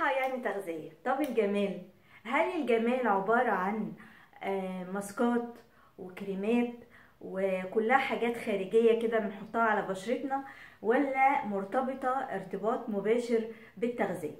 الصحة يعني تغذية طب الجمال هل الجمال عبارة عن آه، ماسكات وكريمات وكلها حاجات خارجية كده بنحطها على بشرتنا ولا مرتبطة ارتباط مباشر بالتغذية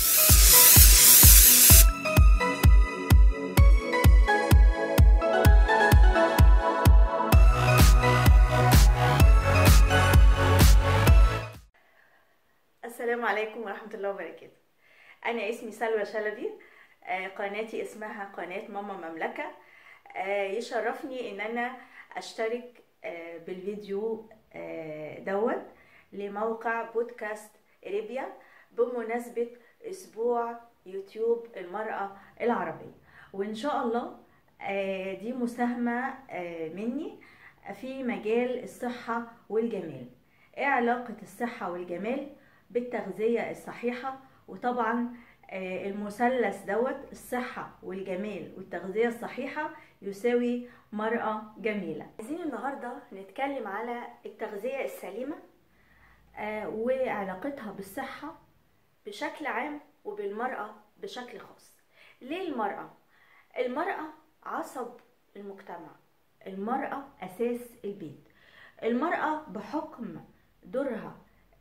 السلام عليكم ورحمة الله وبركاته أنا اسمي سلوى شلبي آه، قناتي اسمها قناة ماما مملكة آه، يشرفني إن أنا أشترك آه، بالفيديو آه، دوت لموقع بودكاست إريبيا بمناسبة أسبوع يوتيوب المرأة العربية وإن شاء الله آه، دي مساهمة آه، مني في مجال الصحة والجمال ايه علاقة الصحة والجمال بالتغذية الصحيحة وطبعا آه، المثلث دوت الصحة والجمال والتغذية الصحيحة يساوي مرأة جميلة عايزين النهاردة نتكلم على التغذية السليمة آه، وعلاقتها بالصحة بشكل عام وبالمرأة بشكل خاص ليه المرأة؟ المرأة عصب المجتمع المرأة أساس البيت المرأة بحكم دورها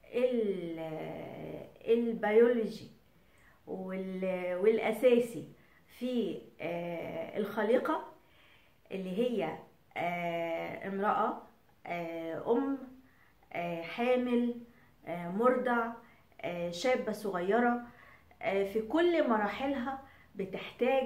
ال- البيولوجي وال- والأساسي في آه، الخليقة اللي هي آه، امرأة آه، أم آه، حامل آه، مرضع آه، شابة صغيرة آه، في كل مراحلها بتحتاج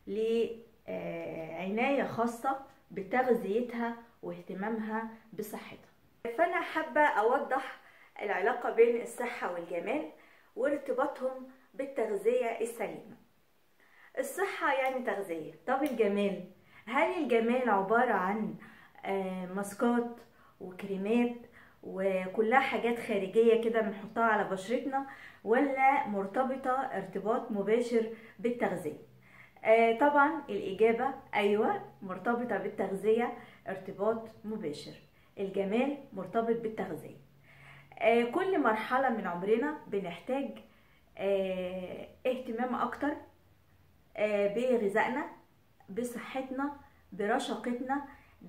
لعناية خاصة بتغذيتها واهتمامها بصحتها فأنا حابة أوضح العلاقة بين الصحة والجمال وارتباطهم بالتغذية السليمة الصحة يعني تغذية طب الجمال هل الجمال عبارة عن آه، ماسكات وكريمات وكلها حاجات خارجية كده بنحطها على بشرتنا ولا مرتبطة ارتباط مباشر بالتغذية آه، طبعا الإجابة أيوة مرتبطة بالتغذية ارتباط مباشر الجمال مرتبط بالتغذية آه، كل مرحلة من عمرنا بنحتاج آه، اهتمام أكتر آه، بغذائنا بصحتنا برشاقتنا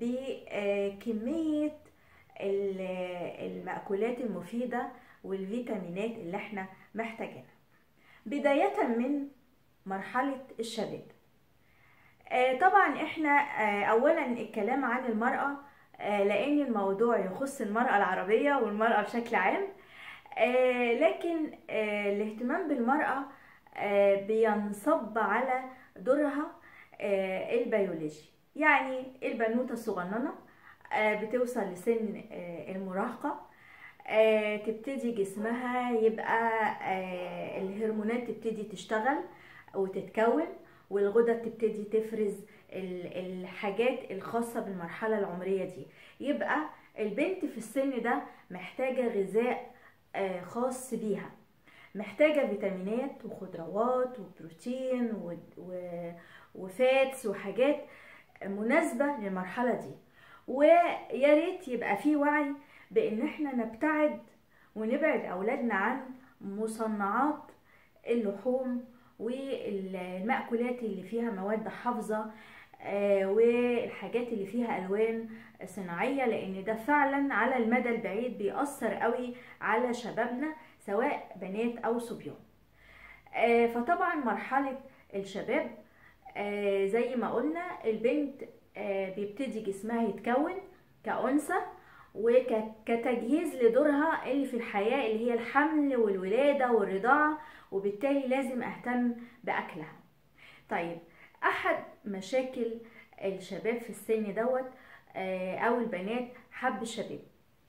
بكمية ال- المأكولات المفيدة والفيتامينات اللي احنا محتاجينها بداية من مرحلة الشباب آه، طبعا احنا آه، اولا الكلام عن المرأة آه، لان الموضوع يخص المرأة العربية والمرأة بشكل عام آه، لكن آه، الاهتمام بالمرأة آه، بينصب على دورها آه، البيولوجي يعني البنوتة الصغننة آه، بتوصل لسن آه، المراهقة آه، تبتدي جسمها يبقى آه، الهرمونات تبتدي تشتغل وتتكون والغدد تبتدي تفرز ال- الحاجات الخاصة بالمرحلة العمرية دي يبقى البنت في السن ده محتاجة غذاء آه، خاص بيها محتاجة فيتامينات وخضروات وبروتين و- و- وفاتس وحاجات مناسبة للمرحلة دي ويا ريت يبقى في وعي بان احنا نبتعد ونبعد اولادنا عن مصنعات اللحوم والمأكولات اللي فيها مواد حافظة آه، والحاجات اللي فيها الوان صناعيه لان ده فعلا على المدى البعيد بيأثر قوي على شبابنا سواء بنات او صبيان آه، فطبعا مرحله الشباب آه، زي ما قلنا البنت آه، بيبتدي جسمها يتكون كأنثى وكتجهيز لدورها اللي في الحياة اللي هي الحمل والولادة والرضاعة وبالتالي لازم اهتم بأكلها طيب أحد مشاكل الشباب في السن دوت آه، أو البنات حب الشباب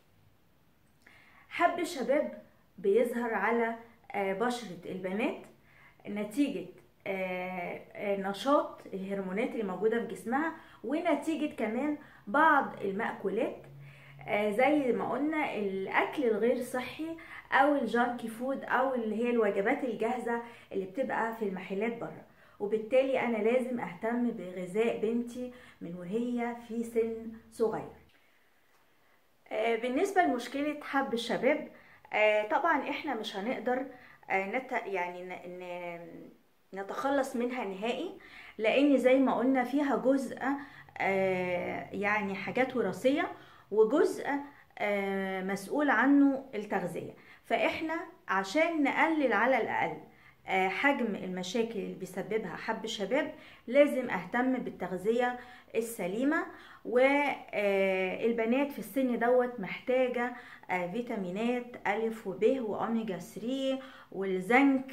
حب الشباب بيظهر على آه، بشرة البنات نتيجة آه، آه، نشاط الهرمونات اللي موجودة في جسمها ونتيجة كمان بعض المأكولات آه، زي ما قلنا الأكل الغير صحي أو الجانكي فود أو اللي هي الوجبات الجاهزة اللي بتبقى في المحلات بره وبالتالي أنا لازم أهتم بغذاء بنتي من وهي في سن صغير آه، بالنسبة لمشكلة حب الشباب آه، طبعا احنا مش هنقدر نت يعني نتخلص منها نهائي لان زي ما قلنا فيها جزء يعني حاجات وراثيه وجزء مسؤول عنه التغذيه فاحنا عشان نقلل على الاقل حجم المشاكل اللي بيسببها حب الشباب لازم اهتم بالتغذيه السليمه والبنات في السن دوت محتاجه فيتامينات الف وب واوميجا 3 والزنك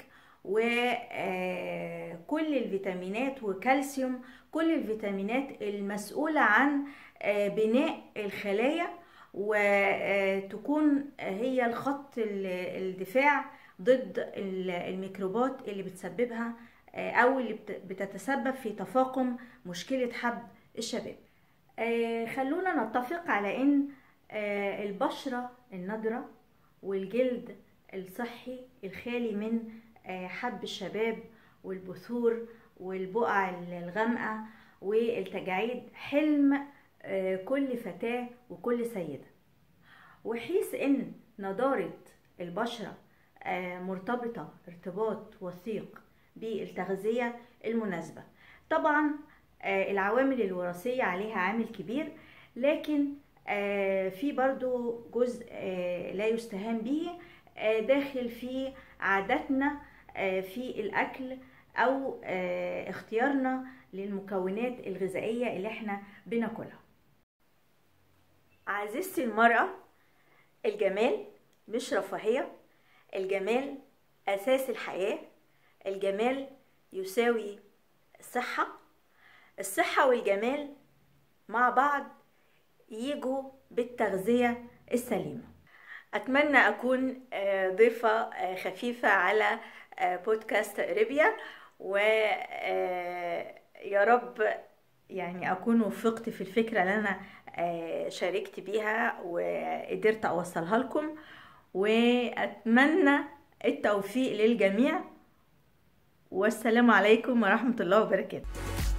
وكل الفيتامينات وكالسيوم كل الفيتامينات المسؤوله عن بناء الخلايا وتكون هي الخط الدفاع ضد الميكروبات اللي بتسببها او اللي بتتسبب في تفاقم مشكله حب الشباب خلونا نتفق على ان البشره النضره والجلد الصحي الخالي من حب الشباب والبثور والبقع الغامقه والتجاعيد حلم كل فتاه وكل سيده وحيث ان نضاره البشره مرتبطه ارتباط وثيق بالتغذيه المناسبه طبعا العوامل الوراثيه عليها عامل كبير لكن في برضو جزء لا يستهان به داخل في عاداتنا في الاكل او اختيارنا للمكونات الغذائيه اللي احنا بناكلها عزيزتي المراه الجمال مش رفاهيه الجمال اساس الحياه الجمال يساوي الصحه الصحه والجمال مع بعض يجوا بالتغذيه السليمه اتمنى اكون ضيفه خفيفه على بودكاست ريبيا ويا رب يعني اكون وفقت في الفكره اللي انا شاركت بيها وقدرت اوصلها لكم واتمنى التوفيق للجميع والسلام عليكم ورحمه الله وبركاته